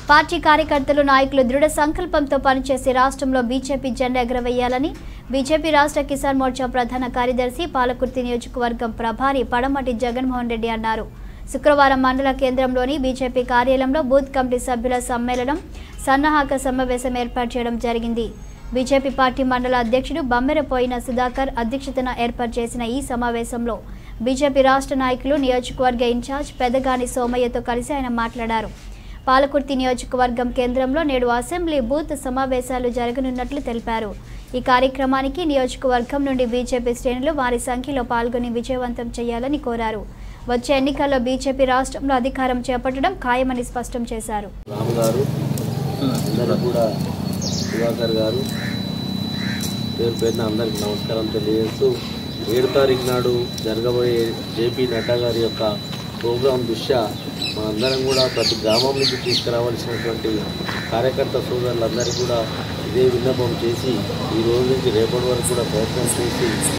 party కార్యకర్తలు నాయకులు దృఢ సంకల్పంతో పనిచేసి రాష్ట్రంలో బీజేపీ జెండా ఎగరవేయాలని బీజేపీ రాష్ట్ర కిసాన్ మోర్చా ప్రధాన కార్యదర్శి పాలకుర్తి నియోజకవర్గం ప్రభారి పడమటి జగన్మోహన్ రెడ్డి అన్నారు శుక్రవారం మండల కేంద్రంలోని బీజేపీ కార్యాలయంలో బూత్ కమిటీ సభ్యుల సమ్మేళనం సన్నాహక సమావేశం ఏర్పాటు చేయడం జరిగింది బీజేపీ పార్టీ మండల అధ్యక్షుడు బమ్మెరపోయిన సుధాకర్ అధ్యక్షతన ఏర్పాటు చేసిన ఈ సమావేశంలో బీజేపీ రాష్ట్ర నాయకులు నియోజకవర్గ ఇన్ఛార్జ్ పెదగాని సోమయ్యతో కలిసి ఆయన మాట్లాడారు పాలకుర్తి నియోజకవర్గం కేంద్రంలో నేడు అసెంబ్లీ బూత్ సమావేశాలు జరగనున్నట్లు తెలిపారు ఈ కార్యక్రమానికి నియోజకవర్గం నుండి బీజేపీ శ్రేణులు వారి సంఖ్యలో పాల్గొని విజయవంతం చేయాలని కోరారు వచ్చే ఎన్నికల్లో బీజేపీ రాష్ట్రంలో అధికారం చేపట్టడం ఖాయమని స్పష్టం చేశారు రామ్ గారు అందరూ కూడా సుధాకర్ గారు పేరు పేరున అందరికి నమస్కారం తెలియజేస్తూ ఏడు తారీఖు నాడు జరగబోయే జేపీ నడ్డా గారి యొక్క ప్రోగ్రాం దృష్ట్యా మనందరం కూడా ప్రతి గ్రామం నుంచి తీసుకురావాల్సినటువంటి కార్యకర్త సోదరులందరికీ కూడా ఇదే విన్నపం చేసి ఈ రోజు నుంచి రేపటి వరకు కూడా ప్రయత్నం చేసి